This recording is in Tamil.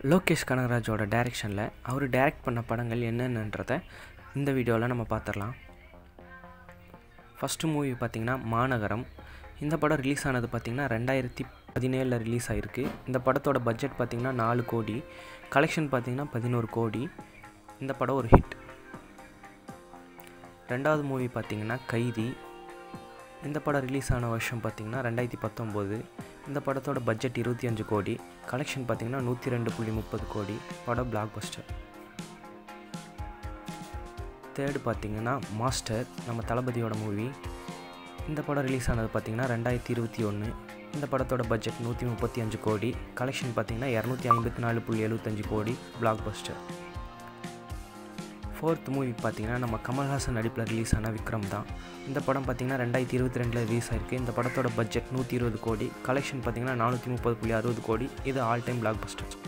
லோகேஷ் கனகராஜோட டைரெக்ஷனில் அவர் டைரக்ட் பண்ண படங்கள் என்னென்னன்றதை இந்த வீடியோவில் நம்ம பார்த்துடலாம் ஃபஸ்ட்டு மூவி பார்த்திங்கன்னா மாநகரம் இந்த படம் ரிலீஸ் ஆனது பார்த்திங்கன்னா ரெண்டாயிரத்தி பதினேழில் ரிலீஸ் ஆகிருக்கு இந்த படத்தோட பட்ஜெட் பார்த்திங்கன்னா நாலு கோடி கலெக்ஷன் பார்த்திங்கன்னா பதினோரு கோடி இந்த படம் ஒரு ஹிட் ரெண்டாவது மூவி பார்த்திங்கன்னா கைதி இந்த படம் ரிலீஸ் ஆன வருஷம் பார்த்திங்கன்னா ரெண்டாயிரத்தி பத்தொம்போது இந்த படத்தோட பட்ஜெட் இருபத்தி அஞ்சு கோடி கலெக்ஷன் பார்த்திங்கன்னா நூற்றி ரெண்டு புள்ளி முப்பது கோடி படம் பிளாக் பஸ்டர் தேர்டு பார்த்திங்கன்னா மாஸ்டர் நம்ம தளபதியோட மூவி இந்த படம் ரிலீஸ் ஆனது பார்த்திங்கன்னா ரெண்டாயிரத்தி இருபத்தி ஒன்று இந்த படத்தோட பட்ஜெட் நூற்றி முப்பத்தி அஞ்சு கோடி கலெக்ஷன் பார்த்திங்கன்னா இரநூத்தி ஐம்பத்தி நாலு புள்ளி எழுபத்தஞ்சு கோடி பிளாக் பஸ்டர் ஃபோர்த் மூவி பார்த்தீங்கன்னா நம்ம கமல்ஹாசன் நடிப்பில் ரிலீஸ் ஆன விக்ரம் தான் இந்த படம் பார்த்தீங்கன்னா ரெண்டாயிரத்தி இருபத்தி ரெண்டில் ரிலீஸ் ஆயிருக்கு இந்த படத்தோட பட்ஜெட் நூற்றி இருபது கோடி கலெக்ஷன் பார்த்தீங்கன்னா நானூற்றி முப்பது புள்ளி அறுபது கோடி இது ஆல் டைம் பிளாக் பஸ்டர்